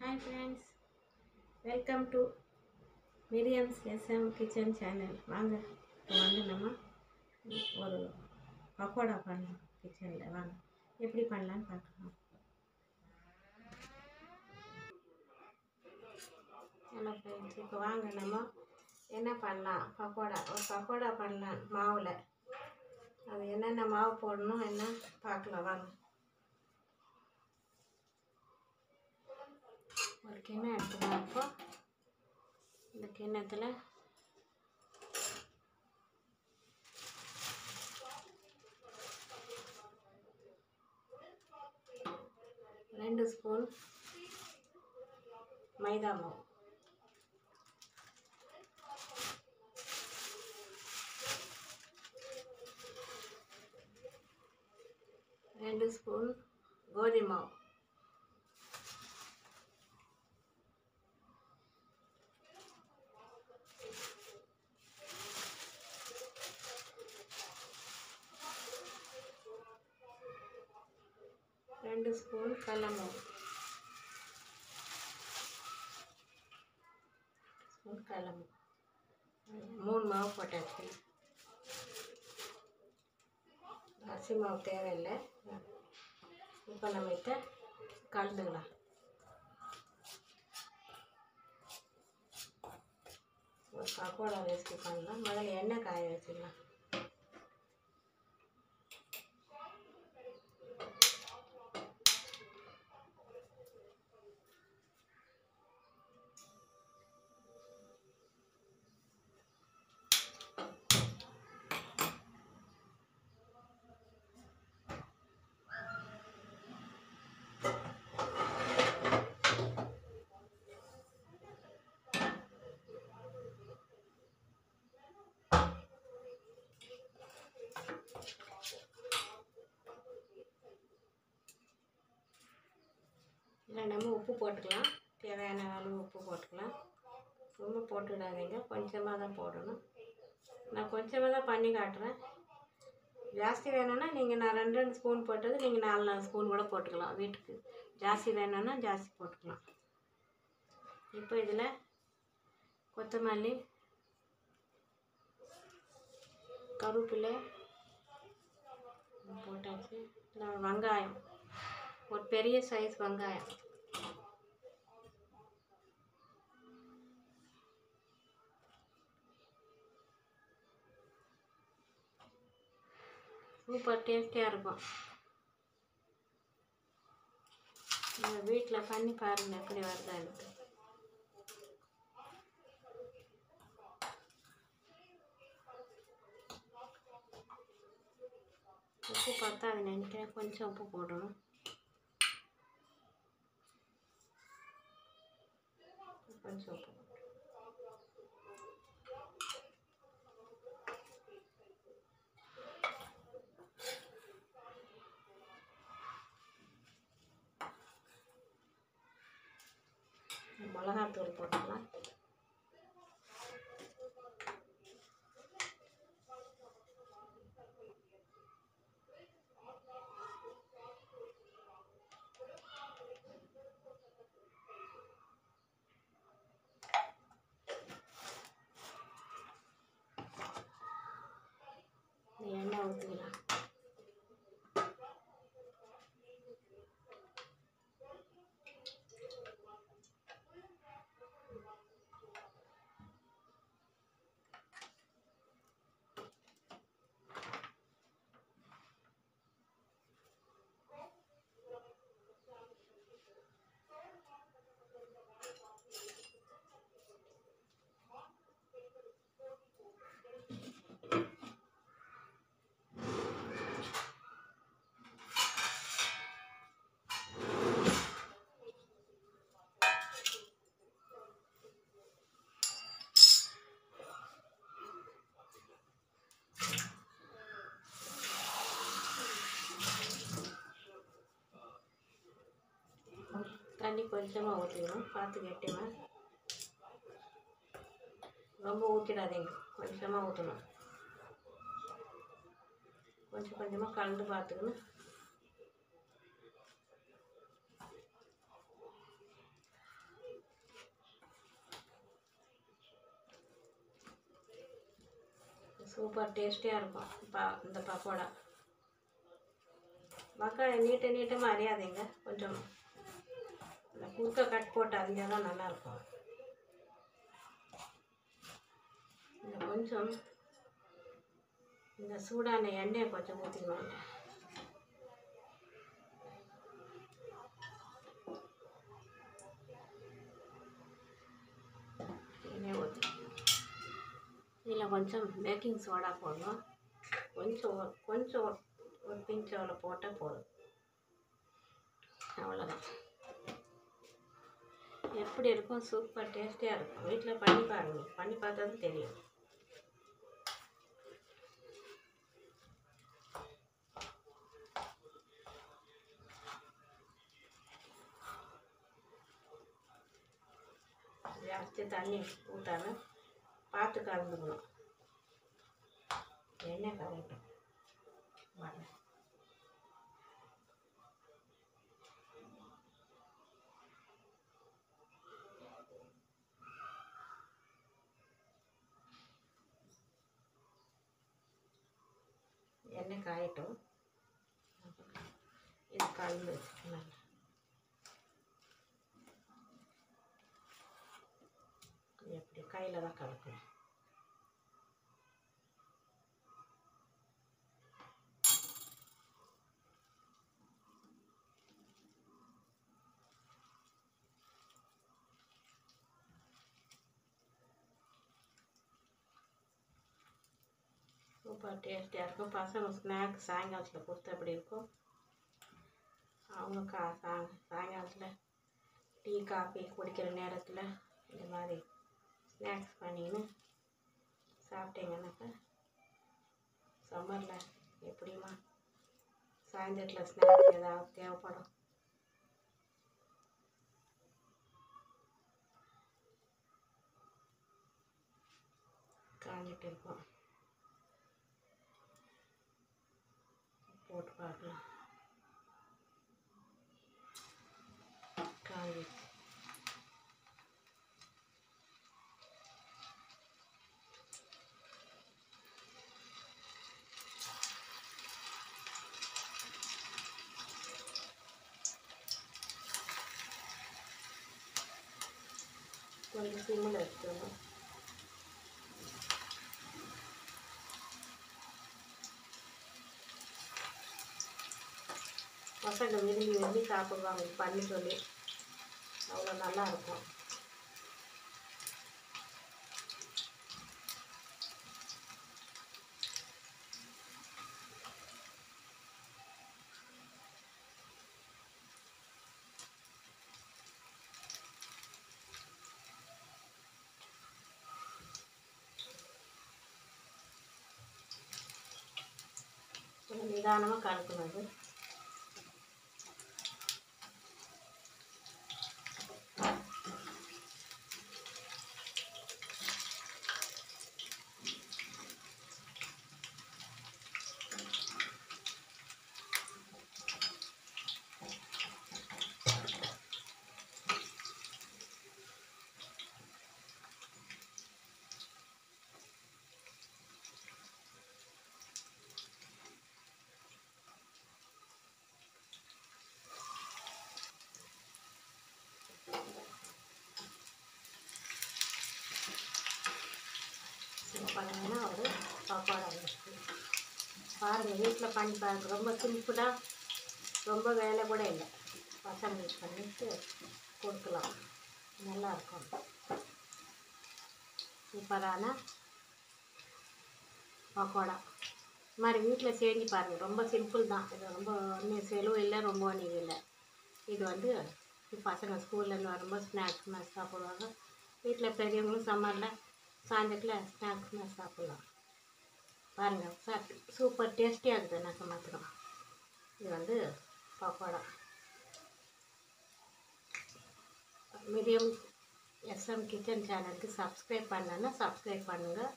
hi friends welcome to Miriam's SM kitchen channel வாங்க இப்போ வந்து நம்ம ஒரு பக்கோடா பண்ணலாம் கிச்சனில் வாங்க எப்படி பண்ணலான்னு பார்க்கலாம் ஹலோ ஃப்ரெண்ட்ஸ் இப்போ வாங்க நம்ம என்ன பண்ணலாம் பக்கோடா ஒரு பக்கோடா பண்ணலாம் மாவில் அது என்னென்ன மாவு போடணும் என்ன பார்க்கலாம் வாங்க ஒரு கிண்ணம் எடுத்துக்கலாம் இப்போ இந்த கிண்ணத்தில் ரெண்டு ஸ்பூன் மைதா மாவு ரெண்டு ஸ்பூன் கோதுமை மாவு ரெண்டு ஸ்பூன் கடலமாவு ஸ்பூன் கடலமாவு மூணு மாவு போட்டாச்சு அரிசி மாவு தேவையில்லை இப்போ நம்ம இதை கலந்துக்கலாம் ஒரு பக்கோடா ரெசிபி பண்ணலாம் முதல்ல எண்ணெய் காய வச்சுக்கலாம் இல்லை நம்ம உப்பு போட்டுக்கலாம் தேவையான அளவு உப்பு போட்டுக்கலாம் ரொம்ப போட்டுடாதீங்க கொஞ்சமாக தான் போடணும் நான் கொஞ்சமாக தான் பண்ணி காட்டுறேன் ஜாஸ்தி வேணும்னா நீங்கள் நான் ரெண்டு ரெண்டு ஸ்பூன் போட்டது நீங்கள் நாலு நாலு ஸ்பூன் கூட போட்டுக்கலாம் வீட்டுக்கு ஜாஸ்தி வேணும்னா ஜாஸ்தி போட்டுக்கலாம் இப்போ இதில் கொத்தமல்லி கருவேப்பிலை போட்டாச்சு இல்லை வெங்காயம் ஒரு பெரிய சைஸ் வெங்காயம் சூப்பர் டேஸ்டியாக இருக்கும் நீங்கள் வீட்டில் பண்ணி பாருங்கள் எப்படி வருதா இருக்கு உப்பு பத்தாது நினைக்கிறேன் கொஞ்சம் உப்பு போடணும் கொஞ்சம் உப்பு மிளகாத்தூள் போட்டுக்கலாம் எண்ணெய் ஊற்றிக்கலாம் தண்ணி கொஞ்சமாக ஊற்றிக்கணும் பார்த்து கெட்டிமா ரொம்ப ஊற்றிடாதீங்க கொஞ்சமாக ஊற்றணும் கொஞ்சம் கொஞ்சமாக கலந்து பார்த்துக்கணும் சூப்பர் டேஸ்டியாக இருக்கும் பா இந்த பக்கோடா மக்கள் நீட்ட நீட்டமாக அறியாதீங்க கொஞ்சம் இந்த குறுக்க கட் போட்டு அறிஞ்சால் தான் நல்லாயிருக்கும் இந்த கொஞ்சம் இந்த சூடான எண்ணெயை கொஞ்சம் ஊற்றிக்கணும் எண்ணெய் ஊற்றி இதில் கொஞ்சம் பேக்கிங் சோடா போடணும் கொஞ்சம் ஒரு- கொஞ்சம் ஒரு- ஒரு பிஞ்ச் அவ்வளோ போட்டால் போதும் அவ்வளோதான் எப்படி இருக்கும் சூப்பர் டேஸ்டியாக இருக்கும் வீட்டில் பண்ணி பாருங்க பண்ணி பார்த்தா தான் தெரியும் ஜாஸ்தி தண்ணி ஊற்றாம பார்த்து கலந்துக்கணும் எண்ணெய் கரையட்டும் வர எண்ணெய் காயட்டும் இது கலந்து வச்சுக்கலாம் எப்படி கையில் தான் கலக்கணும் சூப்பர் டேஸ்டியாக இருக்கும் பசங்க ஸ்நாக்ஸ் சாயங்காலத்தில் கொடுத்தா எப்படி இருக்கும் அவங்க கா சா சாயங்காலத்தில் டீ காஃபி குடிக்கிற நேரத்தில் இந்த மாதிரி ஸ்நாக்ஸ் பண்ணின்னு சாப்பிட்டீங்கன்னாக்கா சம்மரில் எப்படிமா சாயந்தரத்தில் ஸ்நாக்ஸ் ஏதாவது தேவைப்படும் காஞ்சிட்டு இருக்கும் போட்டு பார்க்கலாம் காஞ்சி கொஞ்சம் சிம்மில் வச்சுக்கணும் பசங்க விரும்பி விரும்பி சாப்பிடுவாங்க இது பண்ணி சொல்லி அவ்வளோ நல்லா இருக்கும் கொஞ்சம் நிதானமாக கலக்கணும் அது பண்ணீங்கன்னா ஒரு பக்கோடா இருக்கு பாருங்கள் வீட்டில் பண்ணி பாருங்க ரொம்ப சிம்பிளாக ரொம்ப வேலை கூட இல்லை பசங்களுக்கு பண்ணிட்டு கொடுக்கலாம் நல்லா இருக்கும் சூப்பரான பக்கோடா இது மாதிரி வீட்டில் செஞ்சு பாருங்கள் ரொம்ப சிம்பிள் தான் இது ரொம்ப ஒன்றும் செலவு இல்லை ரொம்ப ஒன்றும் இல்லை இது வந்து பசங்க ஸ்கூல்லேருந்து வரும்போது ஸ்நாக்ஸ் மாதிரி சாப்பிடுவாங்க வீட்டில் பெரியவங்களும் சம்மரில் சாயந்தரத்தில் ஸ்நாக்ஸ் மாதிரி சாப்பிட்லாம் பாருங்கள் சார் சூப்பர் டேஸ்டியாக இருக்குது எனக்கு மாத்திரம் இது வந்து பக்கோடா மீடியம் எஸ்எம் கிச்சன் சேனலுக்கு சப்ஸ்கிரைப் பண்ணலன்னா சப்ஸ்கிரைப் பண்ணுங்கள்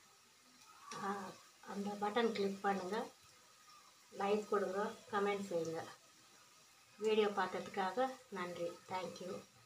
அந்த பட்டன் கிளிக் பண்ணுங்கள் லைக் கொடுங்க கமெண்ட் செய்யுங்க வீடியோ பார்த்ததுக்காக நன்றி தேங்க்யூ